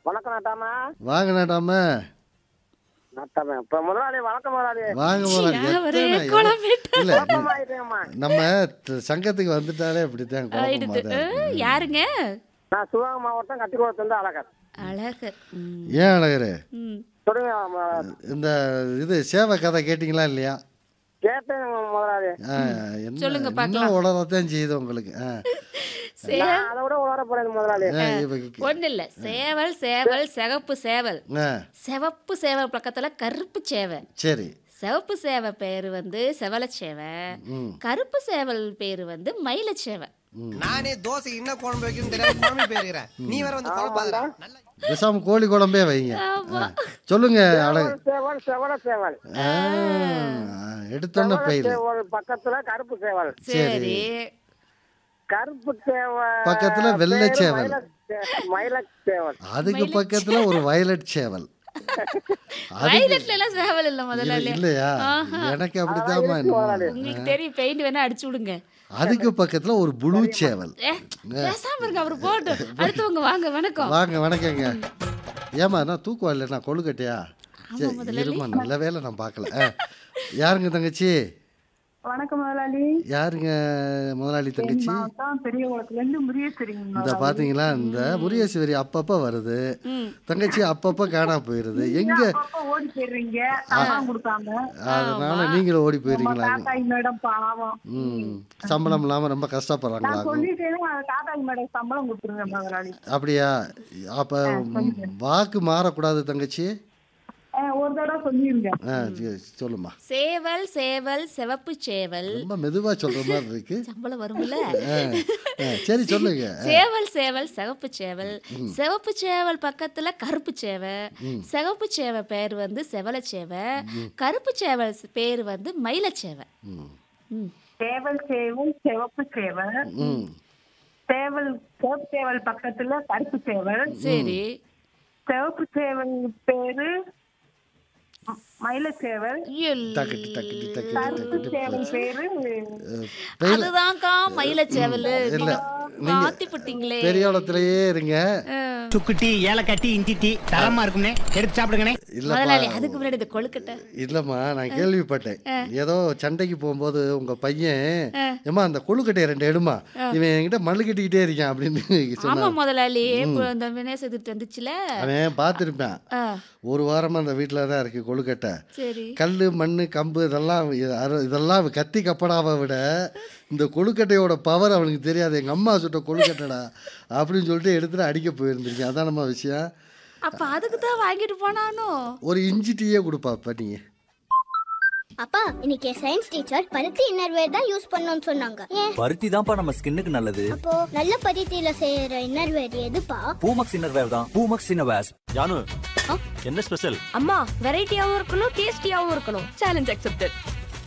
வணக்கம் நாட்டாமா வாங்க நாட்டாம நாட்டாமா இப்ப முதலாளி வணக்கம் முதலாளி வாங்க முதலாளி நான் ஒரே எத்தனை- குழம்பிட்டேன். இல்ல குழப்பமா ஆயிட்டேங்கம்மா நம்ம த- சங்கத்துக்கு வந்துட்டாலே இப்படித்தான் ஆயிடுது குழப்பமா தான் ஆ, யாருங்க நான் சிவகங்கை மாவட்டம் கட்டிக்குளத்துலேருந்து அழகர் அழகர் ம், ஏன் அழகரு ம். சொல்லுங்க முதலாளி. இந்த இது சேவை கதை கேட்டிங்களா இல்லையா கேட்டேன் முதலாளி ஆ, என்ன சொல்லுங்க இன்னும் பார்க்கலாம். உளரத்தான் செய்யுது உங்களுக்கு ஆ. சே- நான் அதை விட உணர போறேன் முதலாளி ஆ, இப்ப- ஒண்ணு இல்ல சேவல் சேவல் சிகப்பு சேவல் ஆ, சிவப்பு சேவல் பக்கத்துல கருப்பு சேவை சரி சிவப்பு சேவை பேரு வந்து செவலச்சேவை ம் கருப்பு சேவல் பேரு வந்து மயிலச்சேவை நானே தோசை என்ன குழம்பு வைக்கணும் தெரியாம குழம்பு போயிருக்கிறேன் நீ வேற வந்து குழப்பாத பேசாம கோழி குழம்பே வைங்க ஆமா. ஆ, சொல்லுங்க அழகு சேவல் செவல சேவல் ஆ, எடுத்தோன்ன செவல பயிர் சேவல் பக்கத்துல கருப்பு சேவல் சரி கருப்பு சேவல் பக்கத்துல வெள்ளை பேரு சேவல். மயில சே- மயில சேவல் அதுக்கு பக்கத்துல ஒரு வயலட் சேவல் அது வயலட்ல எல்லாம் சேவல் இல்ல முதல்ல இல்ல- இல்லையா எனக்கு அப்படித்தாம்மா என்னமோ. உங்களுக்கு தெரியும் பெயிண்ட் வேணா அடிச்சு விடுங்க அதுக்கு பக்கத்துல ஒரு புளு சேவல் ஏ, பேசாம இருங்க அவரு போட்டு அடுத்தவங்க வாங்க வணக்கம் வாங்க வணக்கங்க ஏமா நான் தூக்கம் இல்லை நான் கொழுக்கட்டையா சரி இருமா நல்ல வேலை நான் பார்க்கல ஆ. யாருங்க தங்கச்சி வணக்கம் முதலாளி யாருங்க முதலாளி தங்கச்சி மாவட்டம் பெரிய குளத்துல இருந்து முருகேஸ்வரிங்க இந்த பாத்தீங்களா இந்த முருகேஸ்வரி அப்பப்ப வருது தங்கச்சி அப்பப்ப காணா போயிருது எங்க அப்பப்ப ஓடி போயிடுறீங்க சம்பளம் கொடுக்காம அதனால நீங்களும் ஓடி நம்ம போயிருங்களா தாத்தாய் மேடம் பாவம் ம் சம்பளம் இல்லாம ரொம்ப நான் கஷ்டப்படுறாங்களா சொல்லிட்டேன் தாத்தாய் மேடம் சம்பளம் கொடுத்துருங்க முதலாளி அப்படியா அப்ப வாக்கு மாறக்கூடாது தங்கச்சி அஹ், ஒரு தடவை சொல்லிருங்க ஆ சரி, சொல்லுமா சேவல் சேவல் சிவப்பு சேவல் ரொம்ப மெதுவா சொல்ற மாதிரி இருக்கு சம்பளம் வரும்ல ஆ, ஆ, சரி சொல்லுங்க சேவல் சேவல் சிவப்பு சேவல் சிவப்பு சேவல் பக்கத்துல கருப்பு சேவை சிவப்பு சேவை பேர் வந்து செவலச்சேவை கருப்பு சேவல் பேர் வந்து மயிலச்சேவை ம், ம். சேவல் சேவல் சிவப்பு சேவல் ம் சேவல் சிவப்பு சேவல் பக்கத்துல கருப்பு சேவல் சரி சிவப்பு சேவல் பேரு ம- மயில சேவல் டக்கு டக்கு டக்கு கருப்பு சேவல் பேரு அதுதான்க்கா மயிலச்சேவல் இல்ல, நீங்க மாத்தி போட்டீங்களே பெரியோளத்திலேயே இருங்க சுக்குட்டி ஏலக்காட்டி இஞ்சி டீ தரமா இருக்கும்னே எடுத்து சாப்பிடுங்கண்ணே இல்லப்பா முதலாளி அதுக்கு முன்னாடி இந்த கொழுக்கட்டை இல்லம்மா நான் கேள்விப்பட்டேன் ஏதோ சண்டைக்கு போகும்போது உங்க பையன் ஏமா அந்த கொழுக்கட்டையை ரெண்டு எடுமா இவன் என்கிட்ட மல்லு கட்டிக்கிட்டே இருக்கான் அப்படின்னு ஆமா சொன்னான் முதலாளி இப்போ இந்த வினேஷ் எதிர்த்து வந்துச்சுல அவன் பார்த்துருப்பேன் ஆ, ஒரு வாரமா அந்த வீட்டில் தான் இருக்கு கொழுக்கட்டை சரி கல் மண் கம்பு இதெல்லாம் இது- அரு- இதெல்லாம் கத்தி கப்படாவை விட இந்த கொழுக்கட்டையோட பவர் அவனுக்கு தெரியாது எங்கள் அம்மா சுட்ட கொழுக்கட்டைடா அப்படின்னு சொல்லிட்டு எடுத்துட்டு அடிக்க போயிருந்திருக்கேன் அதான் நம்ம விஷயம் அப்ப அதுக்கு தான் வாங்கிட்டு போனானோ ஒரு இஞ்சி டீயே கொடுப்பாப்பா நீ அப்பா இன்னைக்கு சயின்ஸ் டீச்சர் பருத்தி இன்னர்வேர் தான் யூஸ் பண்ணணும்னு சொன்னாங்க ஏன் பருத்தி தான்ப்பா நம்ம ஸ்கின்னுக்கு நல்லது அப்போ நல்ல பருத்தியில செய்யற இன்னர்வேர் எதுப்பா பூமக்ஸ் இன்னர்வேர் தான் பூமக்ஸ் இன்னர்வேர்ஸ் ஜானு என்ன ஸ்பெஷல் அம்மா வெரைட்டியாவும் இருக்கணும் டேஸ்டியாவும் இருக்கணும் சேலஞ்ச் அக்செப்டட்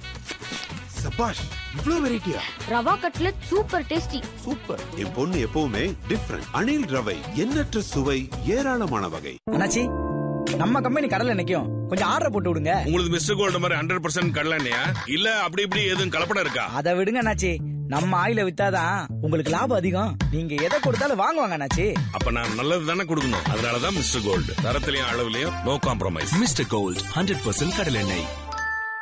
சபாஷ் இவ்ளோ வெரைட்டியா rava cutlet super tasty super என் பொண்ணு எப்பவுமே டிஃப்ரெண்ட் அணில் ரவை எண்ணற்ற சுவை ஏராளமான வகை அண்ணாச்சி நம்ம கம்பெனி கடல்ல நிக்கும் கொஞ்சம் ஆர்டர் போட்டு விடுங்க உங்களுக்கு மிஸ்டர் கோல்டு மாதிரி ஹண்ட்ரட் பர்சன்ட் கடலண்ணையா இல்ல அப்படி இப்படி எதுவும் கலப்படம் இருக்கா அதை விடுங்க அண்ணாச்சி நம்ம ஆயில வித்தாதான் உங்களுக்கு லாபம் அதிகம் நீங்க எதை கொடுத்தாலும் வாங்குவாங்க அண்ணாச்சி அப்ப நான் நல்லது தானே கொடுக்கணும் அதனாலதான் மிஸ்டர் கோல்டு தரத்திலையும் அளவுலயும் no compromise Mister Gold hundred percent கடலெண்ணெய்